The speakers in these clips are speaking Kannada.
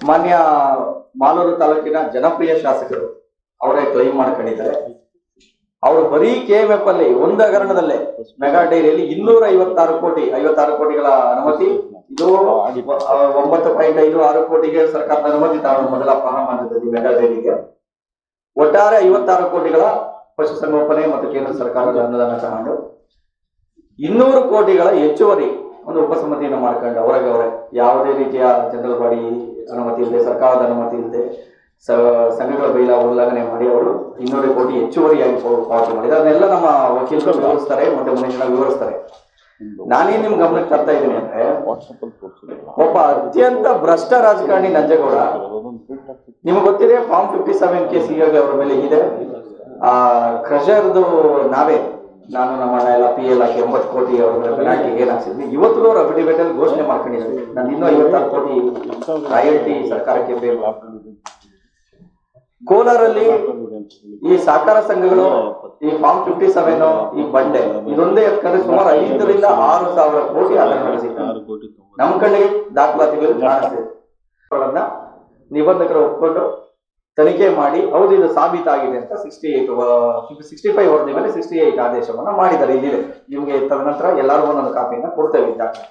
ಮಾನ್ಯ ಮಾಲೂರು ತಾಲೂಕಿನ ಜನಪ್ರಿಯ ಶಾಸಕರು ಅವರೇ ಕ್ಲೈಮ್ ಮಾಡ್ಕೊಂಡಿದ್ದಾರೆ ಅವರು ಬರೀ ಕೆ ಎಂ ಎಫ್ ಅಲ್ಲಿ ಒಂದು ಹಗರಣದಲ್ಲೇ ಮೆಗಾ ಡೈರಿಯಲ್ಲಿ ಇನ್ನೂರ ಐವತ್ತಾರು ಕೋಟಿ ಐವತ್ತಾರು ಕೋಟಿಗಳ ಅನುಮತಿ ಇದು ಆ, ಒಂಬತ್ತು ಪಾಯಿಂಟ್ ಐದು ಆರು ಕೋಟಿಗೆ ಸರ್ಕಾರದ ಅನುಮತಿ ತಗೊಂಡು ಮೊದಲ ಪ್ರಾರಂಭ ಮೆಗಾ ಡೈರಿಗೆ ಒಟ್ಟಾರೆ ಐವತ್ತಾರು ಕೋಟಿಗಳ ಪಶುಸಂಗೋಪನೆ ಮತ್ತು ಕೇಂದ್ರ ಸರ್ಕಾರದ ಅನುದಾನ ತಗೊಂಡು ಇನ್ನೂರು ಕೋಟಿಗಳ ಹೆಚ್ಚುವರಿ ಒಂದು ಉಪಸಮಿತಿಯನ್ನು ಮಾಡ್ಕೊಂಡು ಅವರಿಗೆ ಅವರೇ ಯಾವುದೇ ರೀತಿಯ ಜನರಲ್ ಬಾಡಿ ಅನುಮತಿ ಇಲ್ಲದೆ ಸರ್ಕಾರದ ಅನುಮತಿ ಇಲ್ಲದೆ ಸಂಘಗಳ ಬೈಲ ಉಲ್ಲಂಘನೆ ಮಾಡಿ ಅವರು ಇನ್ನೂರು ಕೋಟಿ ಹೆಚ್ಚುವರಿಯಾಗಿ ಪಾವ- ಪಾವತಿ ಮಾಡಿದ್ದಾರೆ ಅದನ್ನೆಲ್ಲ ನಮ್ಮ ವಕೀಲರು ವಿವರಿಸ್ತಾರೆ ಮತ್ತೆ ಮುಂದಿನ ಜನ ವಿವರಿಸ್ತಾರೆ ನಾನೇನ್ ನಿಮ್ ಗಮನಕ್ಕೆ ತರ್ತಾ ಇದ್ದೀನಿ ಅಂದ್ರೆ ಒಬ್ಬ ಅತ್ಯಂತ ಭ್ರಷ್ಟ ರಾಜಕಾರಣಿ ನಂಜೇಗೌಡ ನಿಮ್ಗೆ ಗೊತ್ತಿದೆ ಫಾರ್ಮ್ ಫಿಫ್ಟಿ ಸೆವೆನ್ ಕೇಸ್ ಈಗಾಗಲೇ ಅವರ ಮೇಲೆ ಇದೆ ಆ ಕ್ರಷರ್ದು ನಾವೇ ನಾನು ನಮ್ಮ ಅಣ್ಣ ಎಲ್ಲ ಪಿ ಎಲ್ ಹಾಕಿ ಒಂಬತ್ತು ಕೋಟಿ ಅವ್ರ ಮೇಲೆ ಪೆನಾಲ್ಟಿ ಏನ್ ಹಾಕ್ಸಿದ್ವಿ ಇವತ್ತು ಅವ್ರು ಅಫಿಡವಿಟ್ ಅಲ್ಲಿ ಘೋಷಣೆ ಮಾಡ್ಕೊಂಡಿದ್ದಾರೆ ನಾನು ಇನ್ನೂ ಐವತ್ತಾರು ಕೋಟಿ ರಾಯಲ್ಟಿ ಸರ್ಕಾರಕ್ಕೆ ಪೇ ಕೋಲಾರಲ್ಲಿ ಈ ಸಹಕಾರ ಸಂಘಗಳು ಈ ಫಾರ್ಮ್ ಫಿಫ್ಟಿ ಸೆವೆನ್ ಈ ಬಂಡೆ ಇದೊಂದೇ ಎತ್ಕೊಂಡ್ರೆ ಸುಮಾರು ಐದರಿಂದ ಆರು ಸಾವಿರ ಕೋಟಿ ಹಗರಣ ನಡೆಸಿದ್ದಾರೆ ನಮ್ಮ ಕಣ್ಣಿಗೆ ದಾಖಲಾತಿಗಳು ಕಾಣಿಸ್ತಿದೆ ಗಳನ್ನ ನಿಬಂಧಕರು ಒಪ್ಕೊಂಡು ತನಿಖೆ ಮಾಡಿ ಹೌದು ಇದು ಸಾಬೀತಾಗಿದೆ ಅಂತ ಸಿಕ್ಸ್ಟಿ ಏಟ್ ಸಿಕ್ಸ್ಟಿ ಫೈವ್ ವರದಿ ಮೇಲೆ ಸಿಕ್ಸ್ಟಿ ಏಟ್ ಆದೇಶವನ್ನ ಮಾಡಿದ್ದಾರೆ ಇಲ್ಲಿದೆ ನಿಮ್ಗೆ ತದನಂತರ ಎಲ್ಲರಿಗೂ ಒಂದೊಂದು ಕಾಪಿಯನ್ನ ಕೊಡ್ತೇವೆ ಈ ದಾಖಲೆ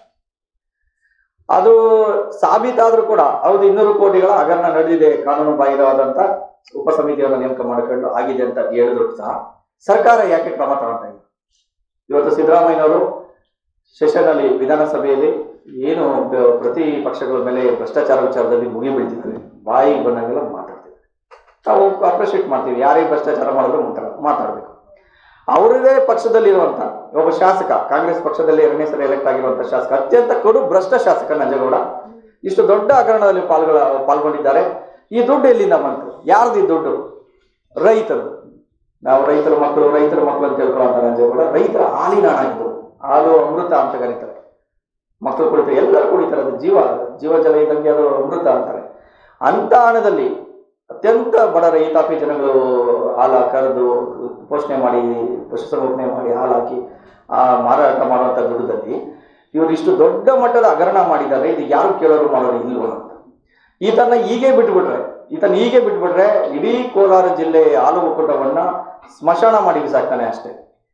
ಅದು ಸಾಬೀತಾದ್ರೂ ಕೂಡ ಹೌದು ಇನ್ನೂರು ಕೋಟಿಗಳ ಹಗರಣ ನಡೆದಿದೆ ಕಾನೂನು ಬಾಹಿರವಾದಂತ ಉಪಸಮಿತಿಯನ್ನು ನೇಮಕ ಮಾಡಿಕೊಂಡು ಆಗಿದೆ ಅಂತ ಹೇಳಿದ್ರು ಸಹ ಸರ್ಕಾರ ಯಾಕೆ ಕ್ರಮ ತಗೊಳ್ತಾ ಇಲ್ಲ ಇವತ್ತು ಸಿದ್ದರಾಮಯ್ಯನವರು ಸೆಷನ್ ಅಲ್ಲಿ ವಿಧಾನಸಭೆಯಲ್ಲಿ ಏನು ಬ- ಪ್ರತಿ ಪಕ್ಷಗಳ ಮೇಲೆ ಭ್ರಷ್ಟಾಚಾರ ವಿಚಾರದಲ್ಲಿ ಮುಗಿ ಬೀಳ್ತಿದ್ದಾರೆ ಬಾಯಿ ಬಂದಂಗೆಲ್ಲ ಮಾತಾಡ್ತಿದ್ದಾರೆ ನಾವು ಅಪ್ರಿಷಿಯೇಟ್ ಮಾಡ್ತೀವಿ ಯಾರೇ ಭ್ರಷ್ಟಾಚಾರ ಮಾಡಿದ್ರು ಮಾತಾಡ ಮಾತಾಡಬೇಕು ಅವರದೇ ಪಕ್ಷದಲ್ಲಿರುವಂತ ಒಬ್ಬ ಶಾಸಕ ಕಾಂಗ್ರೆಸ್ ಪಕ್ಷದಲ್ಲಿ ಎರಡನೇ ಸರಿ ಎಲೆಕ್ಟ್ ಆಗಿರುವಂತ ಶಾಸಕ ಅತ್ಯಂತ ಕಡು ಭ್ರಷ್ಟ ಶಾಸಕ ನಂಜೇಗೌಡ ಇಷ್ಟು ದೊಡ್ಡ ಹಗರಣದಲ್ಲಿ ಪಾಲ್ಗೊಳ ಪಾಲ್ಗೊಂಡಿದ್ದಾರೆ ಈ ದುಡ್ಡು ಎಲ್ಲಿಂದ ಬಂತು ಯಾರ್ದು ಈ ದುಡ್ಡು ರೈತರು ನಾವು ರೈತರ ಮಕ್ಕಳು ರೈತರ ಮಕ್ಕಳು ಅಂತ ಹೇಳ್ಕೊಳ್ಳೋ ನಂಜೇಗೌಡ ರೈತರ ಹಾಲಿನ ಹಣ ಇದು ಹಾಲು ಅಮೃತ ಅಂತ ಕರೀತಾರೆ ಮಕ್ಕಳು ಕುಡಿತಾರೆ ಎಲ್ಲರೂ ಕುಡಿತಾರೆ ಅದು ಜೀವ ಜೀವ ಜಲ ಇದ್ದಂಗೆ ಅದು ಅಮೃತ ಅಂತಾರೆ ಅಂತ ಹಣದಲ್ಲಿ ಅತ್ಯಂತ ಬಡ ರೈತಾಪಿ ಜನಗಳು ಹಾಲ ಕರೆದು ಪೋಷಣೆ ಮಾಡಿ ಪಶುಸಂಗೋಪನೆ ಮಾಡಿ ಹಾಲು ಹಾಕಿ ಆ ಮಾರಾಟ ಮಾಡುವಂಥ ದುಡ್ಡದಲ್ಲಿ ಇವರು ಇಷ್ಟು ದೊಡ್ಡ ಮಟ್ಟದ ಹಗರಣ ಮಾಡಿದ್ದಾರೆ ಇದು ಯಾರು ಕೇಳೋರು ಮಾಡೋರು ಇಲ್ವೋ ಅಂತ ಈತನ ಹೀಗೆ ಬಿಟ್ಬಿಟ್ರೆ ಈತನ ಹೀಗೆ ಬಿಟ್ಬಿಟ್ರೆ ಇಡೀ ಕೋಲಾರ ಜಿಲ್ಲೆ ಹಾಲು ಒಕ್ಕೂಟವನ್ನ ಸ್ಮಶಾನ ಮಾಡಿ ಬಿಸಾಕ್ತಾನೆ ಅಷ್ಟೇ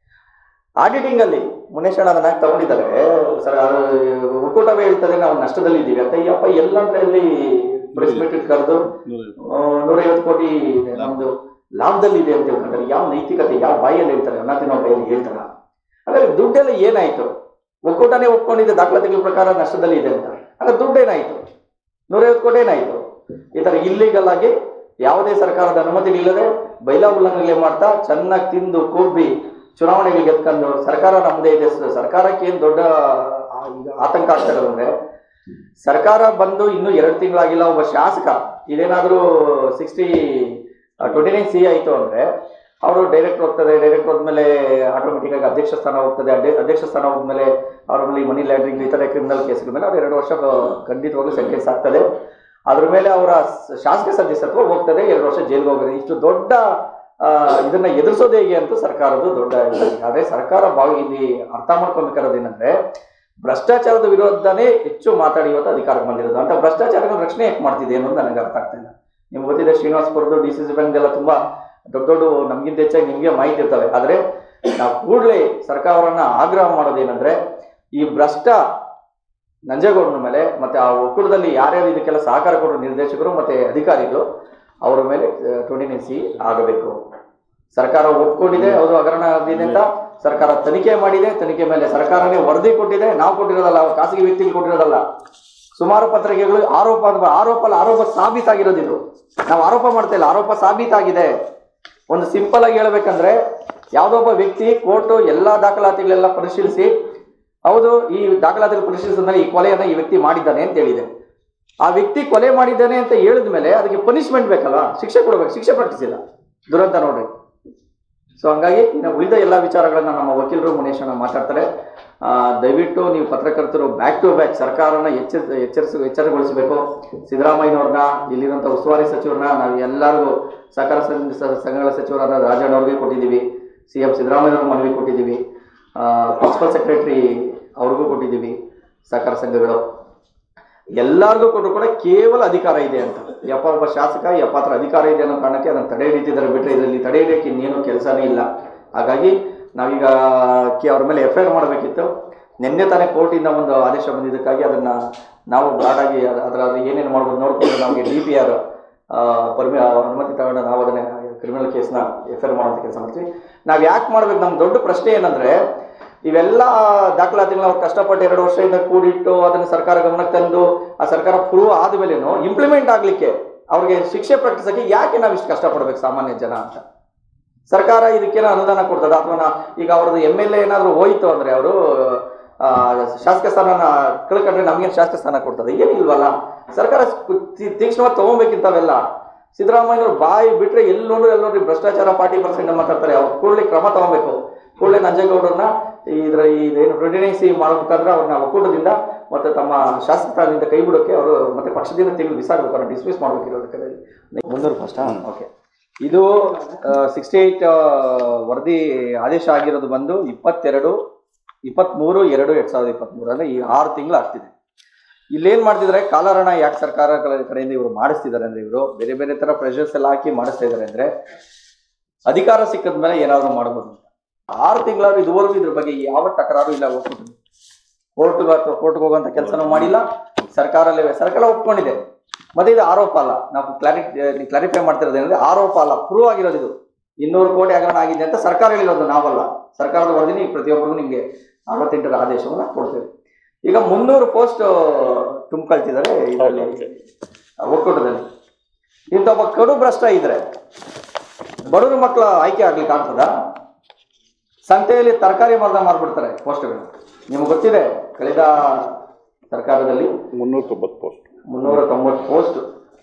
ಆಡಿಟಿಂಗ್ ಅಲ್ಲಿ ಮುನೇಶಣ್ಣ ಅದನ್ನ ತಗೊಂಡಿದ್ದಾರೆ ಸರ್ ಅದು ಒಕ್ಕೂಟವೇ ಹೇಳ್ತದೆ ನಾವು ನಷ್ಟದಲ್ಲಿ ಇದ್ದೀವಿ ಅಂತ ಯಪ್ಪ ಎಲ್ಲಂದ್ರಲ್ಲಿ ಪ್ರೆಸ್ ಮೀಟ್ ಕರೆದು ನೂರೈವತ್ತು ಕೋಟಿ ನಮ್ದು ಲಾಭದಲ್ಲಿ ಇದೆ ಅಂತ ಹೇಳ್ತಾರೆ ಯಾವ ನೈತಿಕತೆ ಯಾವ ಬಾಯಲ್ಲಿ ಹೇಳ್ತಾರೆ ಅನ್ನ ತಿನ್ನೋ ಬಾಯಲ್ಲಿ ಹೇಳ್ತಾರ ಹಾಗಾದ್ರೆ ದುಡ್ಡೆಲ್ಲ ಏನಾಯ್ತು ಒಕ್ಕೂಟನೇ ಒಪ್ಕೊಂಡಿದ್ದೆ ದಾಖಲಾತಿಗಳ ಪ್ರಕಾರ ನಷ್ಟದಲ್ಲಿ ಇದೆ ಅಂತ ಹಾಗಾದ್ರೆ ದುಡ್ಡೇನಾಯ್ತು ನೂರೈವತ್ತು ಕೋಟಿ ಏನಾಯ್ತು ಈ ತರ ಇಲ್ಲಿಗಲ್ ಆಗಿ ಯಾವುದೇ ಸರ್ಕಾರದ ಅನುಮತಿ ಇಲ್ಲದೆ ಬೈಲಾ ಉಲ್ಲಂಘನೆ ಮಾಡ್ತಾ ಚೆನ್ನಾಗಿ ತಿಂದು ಕೊಬ್ಬಿ ಚುನಾವಣೆಗೆ ಗೆದ್ಕೊಂಡು ಸರ್ಕಾರ ನಮ್ಮದೇ ಇದೆ ಸ- ಸರ್ಕಾರಕ್ಕೆ ಏನ್ ದೊಡ್ಡ ಆ, ಈಗ ಆತಂಕ ಆಗ್ತಾ ಇರೋದಂದ್ರೆ ಸರ್ಕಾರ ಬಂದು ಇನ್ನೂ ಎರಡು ತಿಂಗಳಾಗಿಲ್ಲ ಒಬ್ಬ ಶಾಸಕ ಇದೇನಾದ್ರೂ ಸಿಕ್ಸ್ಟಿ ಟ್ವೆಂಟಿ ನೈನ್ ಸಿ ಆಯಿತು ಅಂದ್ರೆ ಅವರು ಡೈರೆಕ್ಟ್ ಹೋಗ್ತದೆ ಡೈರೆಕ್ಟ್ ಹೋದ್ಮೇಲೆ ಆಟೋಮೆಟಿಕ್ ಆಗಿ ಅಧ್ಯಕ್ಷ ಸ್ಥಾನ ಹೋಗ್ತದೆ ಅಧ್ಯ- ಅಧ್ಯಕ್ಷ ಸ್ಥಾನ ಹೋದ್ಮೇಲೆ ಅವ್ರ ಮೇಲೆ ಮನಿ ಲ್ಯಾಂಡ್ರಿಂಗ್ ಈ ಥರ ಕ್ರಿಮಿನಲ್ ಕೇಸ್ಗಳ ಮೇಲೆ ಅವ್ರು ಎರಡು ವರ್ಷ ಖಂಡಿತವಾಗ್ಲೂ ಸೆಂಟೆನ್ಸ್ ಆಗ್ತದೆ ಅದ್ರ ಮೇಲೆ ಅವರ ಸ- ಶಾಸಕ ಸದಸ್ಯತ್ವ ಹೋಗ್ತದೆ ಎರಡು ವರ್ಷ ಜೈಲ್ಗೆ ಹೋಗೋದು ಇಷ್ಟು ದೊಡ್ಡ ಆ, ಇದನ್ನ ಎದುರಿಸೋದು ಹೇಗೆ ಅಂತ ಸರ್ಕಾರದ್ದು ದೊಡ್ಡ ಇದು. ಆದ್ರೆ ಸರ್ಕಾರ ಭಾಗ ಇಲ್ಲಿ ಅರ್ಥ ಮಾಡ್ಕೊಬೇಕಾರೋದು ಏನಂದ್ರೆ ಭ್ರಷ್ಟಾಚಾರದ ವಿರೋಧನೇ ಹೆಚ್ಚು ಮಾತಾಡಿ ಇವತ್ತು ಅಧಿಕಾರಕ್ಕೆ ಬಂದಿರೋದು ಅಂತ ಭ್ರಷ್ಟಾಚಾರಗಳ ರಕ್ಷಣೆ ಯಾಕೆ ಮಾಡ್ತಿದೆ ಅನ್ನೋದು ನನಗೆ ಅರ್ಥ ಆಗ್ತಾ ಇಲ್ಲ ನಿಮ್ಗೆ ಗೊತ್ತಿದೆ ಶ್ರೀನಿವಾಸಪುರದ್ದು ಡಿ ಸಿ ಸಿ ಬ್ಯಾಂಕ್ ಎಲ್ಲ ತುಂಬಾ ದೊಡ್ಡ ದೊಡ್ಡ ನಮ್ಗಿಂತ ಹೆಚ್ಚಾಗಿ ನಿಮ್ಗೆ ಮಾಹಿತಿ ಇರ್ತವೆ ಆದ್ರೆ ನಾವು ಕೂಡಲೇ ಸರ್ಕಾರವನ್ನ ಆಗ್ರಹ ಮಾಡೋದೇನಂದ್ರೆ ಈ ಭ್ರಷ್ಟ ನಂಜೇಗೌಡನ ಮೇಲೆ ಮತ್ತೆ ಆ ಒಕ್ಕೂಟದಲ್ಲಿ ಯಾರ್ಯಾರು ಇದಕ್ಕೆಲ್ಲ ಸಹಕಾರ ಕೊಡೋ ನಿರ್ದೇಶಕರು ಮತ್ತೆ ಅಧಿಕಾರಿಗಳು ಅವರ ಮೇಲೆ ಟ್ವೆಂಟಿ ನೈನ್ ಸಿ ಆಗಬೇಕು ಸರ್ಕಾರ ಒಪ್ಕೊಂಡಿದೆ ಅವರು ಹಗರಣ ಆಗಿದೆ ಅಂತ ಸರ್ಕಾರ ತನಿಖೆ ಮಾಡಿದೆ ತನಿಖೆ ಮೇಲೆ ಸರ್ಕಾರನೇ ವರದಿ ಕೊಟ್ಟಿದೆ ನಾವು ಕೊಟ್ಟಿರೋದಲ್ಲ ಅವ್ರು ಖಾಸಗಿ ವ್ಯಕ್ತಿಗಳು ಕೊಟ್ಟಿರೋದಲ್ಲ ಸುಮಾರು ಪತ್ರಿಕೆಗಳು ಆರೋಪ ಅಂತ- ಆರೋಪ ಅಲ್ಲ ಆರೋಪ ಸಾಬೀತಾಗಿರೋದು ಇದು ನಾವು ಆರೋಪ ಮಾಡ್ತಾ ಇಲ್ಲ ಆರೋಪ ಸಾಬೀತಾಗಿದೆ ಒಂದು ಸಿಂಪಲ್ ಆಗಿ ಹೇಳ್ಬೇಕಂದ್ರೆ ಯಾವುದೋ ಒಬ್ಬ ವ್ಯಕ್ತಿ ಕೋರ್ಟು ಎಲ್ಲಾ ದಾಖಲಾತಿಗಳೆಲ್ಲ ಪರಿಶೀಲಿಸಿ ಹೌದು ಈ ದಾಖಲಾತಿಗಳು ಪರಿಶೀಲಿಸಿದ ಮೇಲೆ ಈ ಕೊಲೆಯನ್ನ ಈ ವ್ಯಕ್ತಿ ಮಾಡಿದ್ದಾನೆ ಅಂತ ಹೇಳಿದೆ ಆ ವ್ಯಕ್ತಿ ಕೊಲೆ ಮಾಡಿದ್ದಾನೆ ಅಂತ ಹೇಳಿದ ಮೇಲೆ ಅದಕ್ಕೆ ಪನಿಷ್ಮೆಂಟ್ ಬೇಕಲ್ಲ ಶಿಕ್ಷೆ ಕೊಡಬೇಕು ಶಿಕ್ಷೆ ಪ್ರಕಟಿಸಿಲ್ಲ ದುರಂತ ನೋಡ್ರಿ ಸೊ ಹಂಗಾಗಿ ಇನ್ನು ಉಳಿದ ಎಲ್ಲ ವಿಚಾರಗಳನ್ನ ನಮ್ಮ ವಕೀಲರು ಮುನೇಶಣ್ಣ ಮಾತಾಡ್ತಾರೆ ಆ, ದಯವಿಟ್ಟು ನೀವು ಪತ್ರಕರ್ತರು ಬ್ಯಾಕ್ ಟು ಬ್ಯಾಕ್ ಸರ್ಕಾರನ ಎಚ್ಚರ ಎಚ್ಚರಿಸ ಎಚ್ಚರಗೊಳಿಸಬೇಕು ಸಿದ್ದರಾಮಯ್ಯನವ್ರನ್ನ ಇಲ್ಲಿರುವಂಥ ಉಸ್ತುವಾರಿ ಸಚಿವರನ್ನ ನಾವು ಎಲ್ಲರಿಗೂ ಸಹಕಾರ ಸಂಘ ಸ- ಸಂಘಗಳ ಸಚಿವರಾದ ರಾಜಣ್ಣ ಅವ್ರಿಗೆ ಕೊಟ್ಟಿದ್ದೀವಿ ಸಿ ಎಂ ಸಿದ್ದರಾಮಯ್ಯವ್ರಿಗೆ ಮನವಿ ಕೊಟ್ಟಿದ್ದೀವಿ ಪ್ರಿನ್ಸಿಪಲ್ ಸೆಕ್ರೆಟರಿ ಅವ್ರಿಗೂ ಕೊಟ್ಟಿದ್ದೀವಿ ಸಹಕಾರ ಸಂಘಗಳು ಎಲ್ಲಾರ್ಗೂ ಕೊಟ್ಟರು ಕೂಡ ಕೇವಲ ಅಧಿಕಾರ ಇದೆ ಅಂತ ಯಪ್ಪ ಒಬ್ಬ ಶಾಸಕ ಯಪ್ಪ ಹತ್ರ ಅಧಿಕಾರ ಇದೆ ಅನ್ನೋ ಕಾರಣಕ್ಕೆ ಅದನ್ನು ತಡೆ ಹಿಡಿತಿದ್ದಾರೆ ಬಿಟ್ಟರೆ ಇದರಲ್ಲಿ ತಡೆ ಹಿಡಿಯೋಕೆ ಇನ್ನೇನು ಕೆಲಸನೇ ಇಲ್ಲ ಹಾಗಾಗಿ ನಾವೀಗ ಕೆ ಅವ್ರ ಮೇಲೆ ಎಫ್ ಐ ಆರ್ ಮಾಡಬೇಕಿತ್ತು ನಿನ್ನೆ ತಾನೇ ಕೋರ್ಟಿಂದ ಒಂದು ಆದೇಶ ಬಂದಿದ್ದಕ್ಕಾಗಿ ಅದನ್ನ ನಾವು ಬ್ರಾಡಾಗಿ ಅದರ ಏನೇನು ಮಾಡ್ಬೋದು ನೋಡ್ಕೊಂಡು ನಮಗೆ ಡಿ ಪಿ ಆರ್ ಪರ್ಮಿ ಅನುಮತಿ ತಗೊಂಡು ನಾವು ಅದನ್ನ ಕ್ರಿಮಿನಲ್ ಕೇಸ್ನ ಎಫ್ ಐ ಆರ್ ಮಾಡುವಂಥ ಕೆಲಸ ಮಾಡ್ತೀವಿ ನಾವು ಯಾಕೆ ಮಾಡ್ಬೇಕು ನಮ್ಮ ದೊಡ್ಡ ಪ್ರಶ್ನೆ ಏನಂದ್ರೆ ಇವೆಲ್ಲ ದಾಖಲಾತಿಗಳನ್ನ ಅವ್ರು ಕಷ್ಟಪಟ್ಟು ಎರಡು ವರ್ಷದಿಂದ ಕೂಡಿಟ್ಟು ಅದನ್ನು ಸರ್ಕಾರ ಗಮನಕ್ಕೆ ತಂದು ಆ ಸರ್ಕಾರ ಪ್ರೂವ್ ಆದ್ಮೇಲೆನು ಇಂಪ್ಲಿಮೆಂಟ್ ಆಗ್ಲಿಕ್ಕೆ ಅವ್ರಿಗೆ ಶಿಕ್ಷೆ ಪ್ರಕಟಿಸಕ್ಕೆ ಯಾಕೆ ನಾವು ಇಷ್ಟು ಕಷ್ಟಪಡ್ಬೇಕು ಸಾಮಾನ್ಯ ಜನ ಅಂತ ಸರ್ಕಾರ ಇದಕ್ಕೇನೋ ಅನುದಾನ ಕೊಡ್ತದ ಅಥವಾ ನಾ- ಈಗ ಅವ್ರದ್ದು ಎಮ್ ಎಲ್ ಎ ಏನಾದ್ರು ಹೋಯ್ತು ಅಂದ್ರೆ ಅವರು ಶಾಸಕ ಸ್ಥಾನನ ಕಳ್ಕೊಂಡ್ರೆ ನಮ್ಗೇನು ಶಾಸಕ ಸ್ಥಾನ ಕೊಡ್ತದೆ ಏನಿಲ್ವಲ್ಲ ಸರ್ಕಾರ ತಿ- ತೀಕ್ಷ್ಣವಾಗಿ ತಗೊಬೇಕಿಂತವೆಲ್ಲ ಸಿದ್ದರಾಮಯ್ಯವ್ರು ಬಾಯಿ ಬಿಟ್ರೆ ಎಲ್ಲಿ ನೋಡ್ರು ಎಲ್ಲಿ ನೋಡ್ರಿ ಭ್ರಷ್ಟಾಚಾರ ಫಾರ್ಟಿ ಪರ್ಸೆಂಟ್ ಮಾತಾಡ್ತಾರೆ ಅವ್ರು ಕೂಡಲೇ ಕ್ರಮ ತಗೊಬೇಕು ಕೂಡಲೇ ನಂಜೇಗೌಡರನ್ನ ಇದ್ರ ಇದೇನು ಪ್ರೆಸಿಡೆನ್ಸಿ ಮಾಡ್ಬೇಕಾದ್ರೆ ಅವ್ರನ್ನ ಒಕ್ಕೂಟದಿಂದ ಮತ್ತೆ ತಮ್ಮ ಶಾಸಕ ಸ್ಥಾನದಿಂದ ಕೈ ಬಿಡೋಕೆ ಅವರು ಮತ್ತೆ ಪಕ್ಷದಿಂದ ತೆಗೆದು ಬಿಸಾಡ್ಬೇಕು ಅವ್ರನ್ನ ಡಿಸ್ಮಿಸ್ ಮಾಡ್ಬೇಕಿರೋದಕ್ಕೆ ಮುನ್ನೂರು ಫಸ್ಟಾ ಓಕೆ ಇದು ಸಿಕ್ಸ್ಟಿ ಏಯ್ಟ್ ವರದಿ ಆದೇಶ ಆಗಿರೋದು ಬಂದು ಇಪ್ಪತ್ತೆರಡು ಇಪ್ಪತ್ತ್ಮೂರು ಎರಡು ಎರಡ್ ಸಾವಿರದ ಇಪ್ಪತ್ತ್ಮೂರು ಅಂದ್ರೆ ಈ ಆರು ತಿಂಗಳು ಆಗ್ತಿದೆ ಇಲ್ಲೇನ್ ಮಾಡ್ತಿದ್ದಾರೆ ಕಾಲಹರಣ ಯಾಕೆ ಸರ್ಕಾರ ಕಡೆಯಿಂದ ಇವರು ಮಾಡಿಸ್ತಿದ್ದಾರೆ ಅಂದ್ರೆ ಇವರು ಬೇರೆ ಬೇರೆ ತರ ಪ್ರೆಷರ್ಸ್ ಎಲ್ಲ ಹಾಕಿ ಮಾಡಿಸ್ತಾ ಇದ್ದಾರೆ ಅಂದ್ರೆ ಅಧಿಕಾರ ಸಿಕ್ಕದ ಮೇಲೆ ಏನಾದ್ರು ಮಾಡ್ಬೋದು ಅಂತ ಆರು ತಿಂಗಳಾದ್ರು ಇದುವರೆಗೂ ಇದ್ರ ಬಗ್ಗೆ ಯಾವ ತಕರಾರು ಇಲ್ಲ ಒಪ್ಪಿಟ್ಟು ಕೋರ್ಟ್ಗೆ ಅಥವಾ ಕೋರ್ಟ್ಗೆ ಹೋಗುವಂತ ಕೆಲಸನೂ ಮಾಡಿಲ್ಲ ಸರ್ಕಾರ ಲೆವೆ ಸರ್ಕಾರ ಒಪ್ಕೊಂಡಿದೆ ಮತ್ತೆ ಇದು ಆರೋಪ ಅಲ್ಲ ನಾವು ಕ್ಲಾರಿ ಕ್ಲಾರಿಫೈ ಮಾಡ್ತಿರೋದು ಏನಂದ್ರೆ ಆರೋಪ ಅಲ್ಲ ಪ್ರೂವ್ ಆಗಿರೋದು ಇದು ಇನ್ನೂರು ಕೋಟಿ ಹಗರಣ ಆಗಿದೆ ಅಂತ ಸರ್ಕಾರ ಹೇಳಿರೋದು ನಾವಲ್ಲ ಸರ್ಕಾರದ ವರದಿನಿ ಪ್ರತಿಯೊಬ್ಬರಿಗೂ ನಿಮಗೆ ಅರವತ್ತೆಂಟರ ಆದೇಶವನ್ನ ಕೊಡ್ತೇವೆ ಈಗ ಮುನ್ನೂರು ಪೋಸ್ಟ್ ತುಂಬಿಕೊಳ್ತಿದ್ದಾರೆ ಇದರಲ್ಲಿ ಒಕ್ಕೂಟದಲ್ಲಿ ಇಂಥ ಒಬ್ಬ ಕಡು ಭ್ರಷ್ಟ ಇದ್ರೆ ಬಡವ್ರ ಮಕ್ಕಳ ಆಯ್ಕೆ ಆಗ್ಲಿಕ್ಕೆ ಆಗ್ತದ ಸಂತೆಯಲ್ಲಿ ತರಕಾರಿ ಮಾರ್ದ ಮಾರ್ಬಿಡ್ತಾರೆ ಪೋಸ್ಟ್ಗಳು ನಿಮ್ಗೆ ಗೊತ್ತಿದೆ ಕಳೆದ ಸರ್ಕಾರದಲ್ಲಿ ಮುನ್ನೂರ ತೊಂಬತ್ತು ಪೋಸ್ಟ್ ಮುನ್ನೂರ ತೊಂಬತ್ತು ಪೋಸ್ಟ್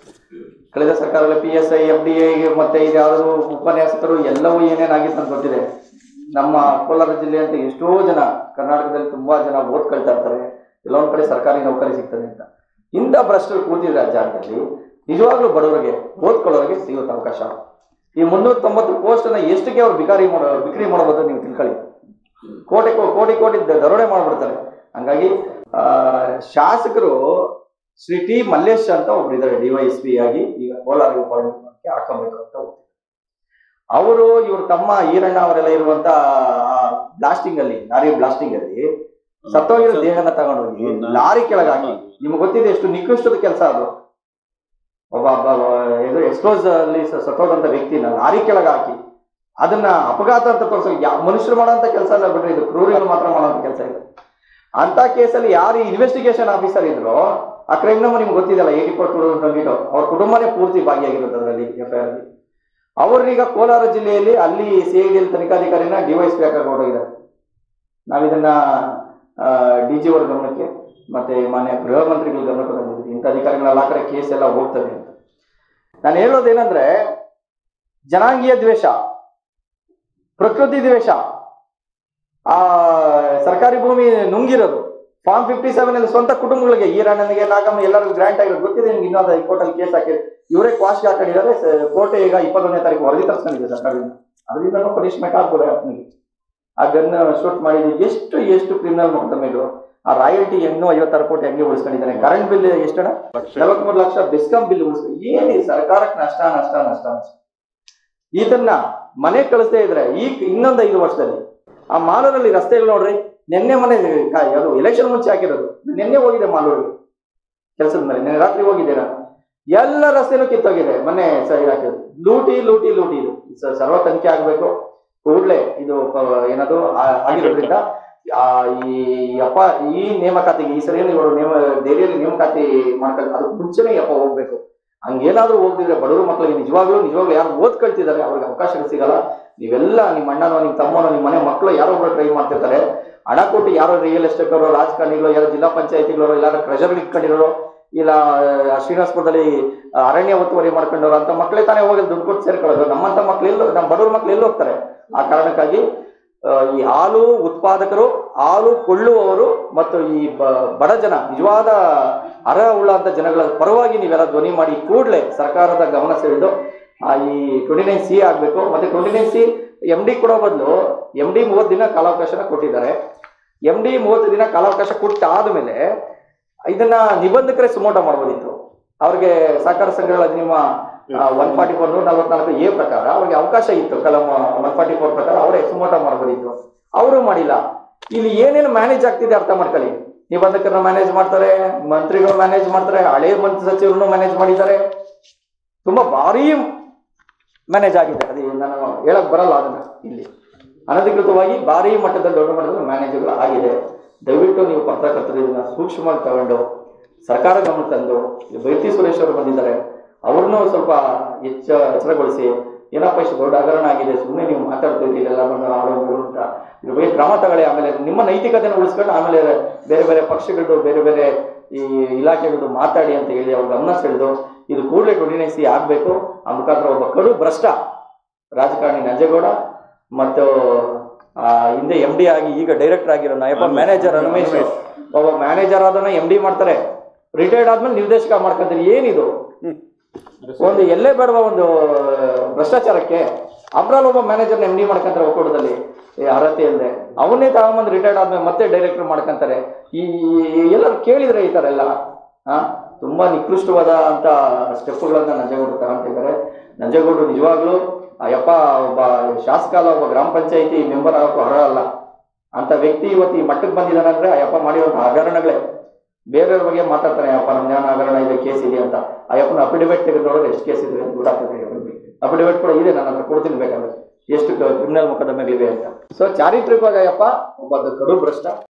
ಕಳೆದ ಸರ್ಕಾರದಲ್ಲಿ P S I F D I ಮತ್ತೆ ಇದ್ಯಾವುದು ಉಪನ್ಯಾಸಕರು ಎಲ್ಲವೂ ಏನೇನಾಗಿತ್ತು ಅಂತ ಗೊತ್ತಿದೆ ನಮ್ಮ ಕೋಲಾರ ಜಿಲ್ಲೆ ಅಂತ ಎಷ್ಟೋ ಜನ ಕರ್ನಾಟಕದಲ್ಲಿ ತುಂಬಾ ಜನ ಓದ್ಕೊಳ್ತಾ ಇರ್ತಾರೆ ಎಲ್ಲೊಂದ್ ಕಡೆ ಸರ್ಕಾರಿ ನೌಕರಿ ಸಿಗ್ತದೆ ಅಂತ ಇಂಥ ಭ್ರಷ್ಟರು ಕೂತಿದ್ರೆ ಆ ಜಾಗದಲ್ಲಿ ನಿಜವಾಗ್ಲೂ ಬಡವರಿಗೆ ಓದ್ಕೊಳ್ಳೋರಿಗೆ ಸಿಗುತ್ತೆ ಅವಕಾಶ ಈ ಮುನ್ನೂರ ತೊಂಬತ್ತು ಪೋಸ್ಟ್ ಅನ್ನ ಎಷ್ಟಕ್ಕೆ ಅವ್ರು ಬಿಕಾರಿ ಮಾಡೋ ಬಿಕ್ರಿ ಮಾಡ್ಬೋದು ನೀವು ತಿಳ್ಕೊಳ್ಳಿ ಕೋಟಿ ಕೋ- ಕೋಟಿ ಕೋಟಿ ದ- ದರೋಡೆ ಮಾಡ್ಬಿಡ್ತಾರೆ ಹಂಗಾಗಿ ಆ, ಶಾಸಕರು ಶ್ರೀ ಟಿ ಮಲ್ಲೇಶ್ ಅಂತ ಒಬ್ರು ಇದ್ದಾರೆ ಡಿವೈಎಸ್ ಪಿ ಆಗಿ ಈಗ ಕೋಲಾರ ಉಪವಿಭಾಗಕ್ಕೆ ಹಾಕಬೇಕು ಅಂತ ಹೋಗ್ತಿದ್ದಾರೆ ಅವರು ಇವರು ತಮ್ಮ ಈರಣ್ಣ ಅವರೆಲ್ಲ ಇರುವಂತ ಬ್ಲಾಸ್ಟಿಂಗ್ ಅಲ್ಲಿ ಲಾರಿ ಬ್ಲಾಸ್ಟಿಂಗ್ ಅಲ್ಲಿ ಸತ್ತೋಗಿರೋ ದೇಹನ ತಗೊಂಡೋಗಿ ಲಾರಿ ಕೆಳಗೆ ಹಾಕಿ ನಿಮ್ಗೆ ಗೊತ್ತಿದೆ ಎಷ್ಟು ನಿಕೃಷ್ಟದ ಕೆಲಸ ಅದು ಒಬ್ಬ ಒಬ್ಬ ಇದು ಎಕ್ಸ್ಪೋಸ್ ಅಲ್ಲಿ ಸ- ಸತ್ತೋದಂತ ವ್ಯಕ್ತಿನ ಲಾರಿ ಕೆಳಗೆ ಹಾಕಿ ಅದನ್ನ ಅಪಘಾತ ಅಂತ ತೋರಿಸೋ ಯಾ ಮನುಷ್ಯರು ಮಾಡೋಂಥ ಕೆಲಸ ಅಲ್ಲ ಬಿಟ್ರೆ ಇದು ಕ್ರೂರಿಗಳು ಮಾತ್ರ ಮಾಡೋಂಥ ಕೆಲಸ ಇದೆ ಅಂತ ಕೇಸಲ್ಲಿ ಯಾರು ಇನ್ವೆಸ್ಟಿಗೇಷನ್ ಆಫೀಸರ್ ಇದ್ರೋ ಆ ಕ್ರೈಮ್ ನಂಬರ್ ನಿಮ್ಗೆ ಗೊತ್ತಿದೆಯಲ್ಲ eighty four two twenty two ಅವ್ರ ಕುಟುಂಬನೇ ಪೂರ್ತಿ ಭಾಗಿಯಾಗಿರುತ್ತೆ ಅದರಲ್ಲಿ ಎಫ್ ಐ ಆರ್ ಅಲ್ಲಿ ಅವ್ರನ್ನೀಗ ಕೋಲಾರ ಜಿಲ್ಲೆಯಲ್ಲಿ ಅಲ್ಲಿ ಸಿ ಐ ಡಿ ತನಿಖಾಧಿಕಾರಿನ ಡಿವೈಸ್ ಪಿ ಹಾಕಿ ಹೊರಟೋಗಿದ್ದಾರೆ ನಾವಿದನ್ನ ಡಿ ಜಿ ಅವ್ರ ಗಮನಕ್ಕೆ ಮತ್ತೆ ಮಾನ್ಯ ಗೃಹ ಮಂತ್ರಿಗಳ ಗಮನಕ್ಕೆ ತಂದಿದ್ದೀವಿ ಇಂಥ ಅಧಿಕಾರಿಗಳೆಲ್ಲ ಕಡೆ ಕೇಸ್ ಎಲ್ಲ ಹೋಗ್ತದೆ ಅಂತ ನಾನು ಹೇಳೋದೇನಂದ್ರೆ ಜನಾಂಗೀಯ ದ್ವೇಷ ಪ್ರಕೃತಿ ದ್ವೇಷ ಆ ಸರ್ಕಾರಿ ಭೂಮಿ ನುಂಗಿರೋದು ಫಾರ್ಮ್ ಫಿಫ್ಟಿ ಸೆವೆನ್ ಅಲ್ಲಿ ಸ್ವಂತ ಕುಟುಂಬಗಳಿಗೆ ಈರಣ್ಣನಿಗೆ ನಾಗಮ್ಮ ಎಲ್ಲರಿಗೂ ಗ್ರಾಂಟ್ ಆಗಿರೋದು ಗೊತ್ತಿದೆ ನಿಮ್ಗೆ ಇನ್ನೊಂದು ಹೈಕೋರ್ಟಲ್ಲಿ ಕೇಸ್ ಹಾಕಿ ಇವರೇ ಕ್ವಾಶ್ಗೆ ಹಾಕೊಂಡಿದ್ದಾರೆ ಕೋರ್ಟ್ ಈಗ ಇಪ್ಪತ್ತೊಂದನೇ ತಾರೀಕು ವರದಿ ತರಿಸ್ಕೊಂಡಿದೆ ಸರ್ಕಾರದಿಂದ ಅದರಿಂದ ಪನಿಷ್ಮೆಂಟ್ ಆಗ್ಬೋದು ಆತನಿಗೆ ಆ ಗನ್ ಶೂಟ್ ಮಾಡಿದ್ದು ಎಷ್ಟು ಎಷ್ಟು ಕ್ರಿಮಿನಲ್ ಮೊಕದ್ದಮೆಗಳು ಆ ರಾಯಲ್ಟಿ ಹೆಂಗೋ ಐವತ್ತಾರು ಕೋಟಿ ಹಂಗೆ ಉಳಿಸ್ಕೊಂಡಿದ್ದಾನೆ ಕರೆಂಟ್ ಬಿಲ್ ಎಷ್ಟಣ ನಲವತ್ಮೂರು ಲಕ್ಷ ಬೆಸ್ಕಾಂ ಬಿಲ್ ಉಳಿಸ್ಕೊಂಡು ಏನಿ ಸರ್ಕಾರಕ್ಕೆ ನಷ್ಟ ನಷ್ಟ ನಷ್ಟ ನಷ್ಟ ಇದನ್ನ ಮನೆ ಕಳಿಸ್ದೇ ಇದ್ರೆ ಈ ಇನ್ನೊಂದು ಐದು ವರ್ಷದಲ್ಲಿ ಆ ಮಾಲೂರಲ್ಲಿ ರಸ್ತೆಗಳು ನೋಡ್ರಿ ನಿನ್ನೆ ಮನೆ ಕ- ಅದು ಎಲೆಕ್ಷನ್ ಮುಂಚೆ ಹಾಕಿರೋದು ನಿನ್ನೆ ಹೋಗಿದೆ ಮಾಲೂರಿಗೆ ಕೆಲಸದ ಮೇಲೆ ನಿನ್ನೆ ರಾತ್ರಿ ಹೋಗಿದ್ದೆ ನಾನು ಎಲ್ಲ ರಸ್ತೆನೂ ಕಿತ್ತೋಗಿದೆ ಮೊನ್ನೆ ಸ- ಇದಾಕಿರೋದು ಲೂಟಿ ಲೂಟಿ ಲೂಟಿ ಇದು ಸ- ಸರ್ವ ತನಿಖೆ ಆಗ್ಬೇಕು ಕೂಡ್ಲೆ ಇದು ಪ- ಏನದು ಆ- ಆಗಿರೋದ್ರಿಂದ ಆ, ಈ ಅಪ್ಪ ಈ ನೇಮಕಾತಿಗೆ ಈ ಸರಿ ಇವರು ನೇಮ ಡೈರಿಯಲ್ಲಿ ನೇಮಕಾತಿ ಮಾಡ್ಕೊಂಡು ಅದಕ್ಕೆ ಮುಂಚೆನೇ ಯಪ್ಪ ಹೋಗ್ಬೇಕು ಹಂಗೇನಾದ್ರೂ ಹೋಗ್ದಿದ್ರೆ ಬಡವರು ಮಕ್ಕಳಿಗೆ ನಿಜವಾಗ್ಲೂ ನಿಜವಾಗ್ಲೂ ಯಾರು ಓದ್ಕೊಳ್ತಿದ್ದಾರೆ ಅವ್ರಿಗೆ ಅವಕಾಶಗಳು ಸಿಗಲ್ಲ ನೀವೆಲ್ಲ ನಿಮ್ಮ ಅಣ್ಣನೋ ನಿಮ್ಮ ತಮ್ಮನೋ ನಿಮ್ಮ ಮನೆ ಮಕ್ಕಳು ಯಾರೋ ಒಬ್ರು ಟ್ರೈ ಮಾಡ್ತಿರ್ತಾರೆ ಹಣ ಕೊಟ್ಟು ಯಾರೋ ರಿಯಲ್ ಎಸ್ಟೇಟ್ ಅವರು ರಾಜಕಾರಣಿಗಳು ಯಾರೋ ಜಿಲ್ಲಾ ಪಂಚಾಯತಿಗಳು ಎಲ್ಲಾರು ಟ್ರೆಜರ್ ಇಟ್ಕೊಂಡಿರೋರು ಇಲ್ಲ ಆ, ಶ್ರೀನಿವಾಸಪುರದಲ್ಲಿ ಆ, ಅರಣ್ಯ ಒತ್ತುವರಿ ಮಾಡ್ಕೊಂಡವ್ರು ಅಂತ ಮಕ್ಕಳೇ ತಾನೇ ಹೋಗಿ ದುಡ್ಡು ಕೊಟ್ಟು ಸೇರ್ಕೊಳ್ಳೋದು ನಮ್ಮಂತ ಮಕ್ಳು ಎಲ್ಲೋ ನಮ್ಮ ಬಡವ್ರ ಮಕ್ಳು ಎಲ್ಲಿ ಹೋಗ್ತಾರೆ ಆ ಕಾರಣಕ್ಕಾಗಿ ಆ, ಈ ಹಾಲು ಉತ್ಪಾದಕರು ಹಾಲು ಕೊಳ್ಳುವವರು ಮತ್ತು ಈ ಬ- ಬಡ ಜನ ನಿಜವಾದ ಅರ್ಹ ಉಳ್ಳಂತ ಜನಗಳ ಪರವಾಗಿ ನೀವೆಲ್ಲ ಧ್ವನಿ ಮಾಡಿ ಕೂಡಲೇ ಸರ್ಕಾರದ ಗಮನ ಸೆಳೆದು ಆ, ಈ ಟ್ವೆಂಟಿ ನೈನ್ ಸಿ ಆಗಬೇಕು ಮತ್ತೆ twenty nine C M D ಕೊಡೋ ಬದಲು ಎಂ ಡಿ ಮೂವತ್ತು ದಿನ ಕಾಲಾವಕಾಶನ ಕೊಟ್ಟಿದ್ದಾರೆ ಎಂ ಡಿ ಮೂವತ್ತು ದಿನ ಕಾಲಾವಕಾಶ ಕೊಟ್ಟಾದ ಮೇಲೆ ಇದನ್ನ ನಿಬಂಧಕರೇ ಸುಮೋಟ ಮಾಡ್ಬೋದಿತ್ತು ಅವ್ರಿಗೆ ಸಹಕಾರ ಸಂಘಗಳ ನಿಮ್ಮ ಒನ್ ಫಾರ್ಟಿ ಫೋರ್ ನೂರ ನಲವತ್ನಾಲ್ಕು ಎ ಪ್ರಕಾರ ಅವ್ರಿಗೆ ಅವಕಾಶ ಇತ್ತು ಕಲಂ ಒನ್ ಫಾರ್ಟಿ ಫೋರ್ ಪ್ರಕಾರ ಅವರೇ ಸುಮೋಟ ಮಾಡ್ಬೋದಿತ್ತು ಅವರು ಮಾಡಿಲ್ಲ ಇಲ್ಲಿ ಏನೇನು ಮ್ಯಾನೇಜ್ ಆಗ್ತಿದೆ ಅರ್ಥ ಮಾಡ್ಕೊಳ್ಳಿ ನಿಬಂಧಕರನ್ನ ಮ್ಯಾನೇಜ್ ಮಾಡ್ತಾರೆ ಮಂತ್ರಿಗಳು ಮ್ಯಾನೇಜ್ ಮಾಡ್ತಾರೆ ಹಳೆ ಮಂತ್ರಿ ಸಚಿವರನ್ನು ಮ್ಯಾನೇಜ್ ಮಾಡಿದ್ದಾರೆ ತುಂಬಾ ಭಾರಿ ಮ್ಯಾನೇಜ್ ಆಗಿದೆ ಅದು ನಾನು ಹೇಳಕ್ ಬರಲ್ಲ ಅದನ್ನ ಇಲ್ಲಿ ಅನಧಿಕೃತವಾಗಿ ಭಾರಿ ಮಟ್ಟದಲ್ಲಿ ದೊಡ್ಡ ಮಟ್ಟದಲ್ಲಿ ಮ್ಯಾನೇಜ್ಗಳು ಆಗಿದೆ ದಯವಿಟ್ಟು ನೀವು ಪತ್ರಕರ್ತರು ಇದನ್ನ ಸೂಕ್ಷ್ಮವಾಗಿ ತಗೊಂಡು ಸರ್ಕಾರ ಗಮನ ತಂದು ಇಲ್ಲಿ ಬೈತಿ ಸುರೇಶ್ ಅವರು ಬಂದಿದ್ದಾರೆ ಅವ್ರನ್ನೂ ಸ್ವಲ್ಪ ಹೆಚ್ಚ ಎಚ್ಚರಗೊಳಿಸಿ ಏನಪ್ಪ ಇಷ್ಟು ದೊಡ್ಡ ಹಗರಣ ಆಗಿದೆ ಸುಮ್ಮನೆ ನೀವು ಮಾತಾಡ್ತಿದ್ದೀರಿ ಇಲ್ಲೆಲ್ಲ ಬಂದು ಆಡೋದು ಅಂತ ಇದ್ರ ಬಗ್ಗೆ ಕ್ರಮ ತಗೊಳ್ಳಿ ಆಮೇಲೆ ನಿಮ್ಮ ನೈತಿಕತೆಯನ್ನು ಉಳಿಸ್ಕೊಂಡು ಆಮೇಲೆ ಬೇರೆ ಬೇರೆ ಪಕ್ಷಗಳದ್ದು ಬೇರೆ ಬೇರೆ ಈ ಇಲಾಖೆಗಳದ್ದು ಮಾತಾಡಿ ಅಂತ ಹೇಳಿ ಅವ್ರ ಗಮನ ಸೆಳೆದು ಇದು ಕೂಡಲೇ ಟ್ವೆಂಟಿ ನೈನ್ ಸಿ ಆಗಬೇಕು ಆ ಮುಖಾಂತರ ಒಬ್ಬ ಕಡು ಭ್ರಷ್ಟ ರಾಜಕಾರಣಿ ನಂಜೇಗೌಡ ಮತ್ತು ಆ, ಹಿಂದೆ ಎಂ ಡಿ ಆಗಿ ಈಗ ಡೈರೆಕ್ಟರ್ ಆಗಿರೋ ನಾಯಪ್ಪ ಮ್ಯಾನೇಜರ್ ರಮೇಶ್ ಒಬ್ಬ ಮ್ಯಾನೇಜರ್ ಆದನ್ನ ಎಂ ಡಿ ಮಾಡ್ತಾರೆ ರಿಟೈರ್ಡ್ ಆದ್ಮೇಲೆ ನಿರ್ದೇಶಕ ಮಾಡ್ಕೊಂತಾರೆ ಏನಿದು ಒಂದು ಎಲ್ಲೇ ಬೇಡವ ಒಂದು ಭ್ರಷ್ಟಾಚಾರಕ್ಕೆ ಅಬ್ರಾಲ್ ಒಬ್ಬ ಮ್ಯಾನೇಜರ್ನ ಎಂ ಡಿ ಮಾಡ್ಕೊಂತಾರೆ ಒಕ್ಕೂಟದಲ್ಲಿ ಈ ಅರ್ಹತೆ ಇಲ್ಲದೆ ಅವನ್ನೇ ತಗೊಂಬಂದು ರಿಟೈರ್ಡ್ ಆದ್ಮೇಲೆ ಮತ್ತೆ ಡೈರೆಕ್ಟರ್ ಮಾಡ್ಕೊಂತಾರೆ ಈ ಎಲ್ಲರೂ ಕೇಳಿದ್ರೆ ಈ ತರ ಎಲ್ಲ ಹಾ ತುಂಬಾ ನಿಕೃಷ್ಟವಾದ ಅಂತ ಸ್ಟೆಪ್ಗಳನ್ನ ನಂಜೇಗೌಡರು ತಗೊಂತಿದ್ದಾರೆ ನಂಜೇಗೌಡರು ನಿಜವಾಗ್ಲೂ ಆ ಯಪ್ಪ ಒಬ್ಬ ಶಾಸಕ ಅಲ್ಲ ಒಬ್ಬ ಗ್ರಾಮ ಪಂಚಾಯತಿ ಮೆಂಬರ್ ಆಗೋಕ್ಕೂ ಅರ್ಹ ಅಲ್ಲ ಅಂತ ವ್ಯಕ್ತಿ ಇವತ್ತು ಈ ಮಟ್ಟಕ್ಕೆ ಬಂದಿದ್ದಾನೆ ಅಂದ್ರೆ ಆ ಯಪ್ಪ ಮಾಡಿರುವಂತಹ ಹಗರಣಗಳೇ ಬೇರೆಯವ್ರ ಬಗ್ಗೆ ಮಾತಾಡ್ತಾನೆ ಯಪ್ಪ ನಮ್ಮ ಜ್ಞಾನ ಹಗರಣ ಇದೆ ಕೇಸ್ ಇದೆ ಅಂತ ಆ ಯಪ್ಪನ ಅಫಿಡವಿಟ್ ತೆಗೆದು ನೋಡಿದ್ರೆ ಎಷ್ಟು ಕೇಸ್ ಇದೆ ಅಂತ ಗೊತ್ತಾಗ್ತದೆ ಅಫಿಡವಿಟ್ ಕೂಡ ಇದೆ ನನ್ನ ಹತ್ರ ಕೊಡ್ತೀನಿ ಬೇಕಾದ್ರೆ ಎಷ್ಟು ಕ್ರಿಮಿನಲ್ ಮೊಕದ್ದಮೆಗಳಿವೆ ಅಂತ ಸೊ ಚಾರಿತ್ರಿಕವಾಗಿ ಆ ಯಪ್ಪ ಒಬ್ಬ ಕಡು ಭ್ರಷ್ಟ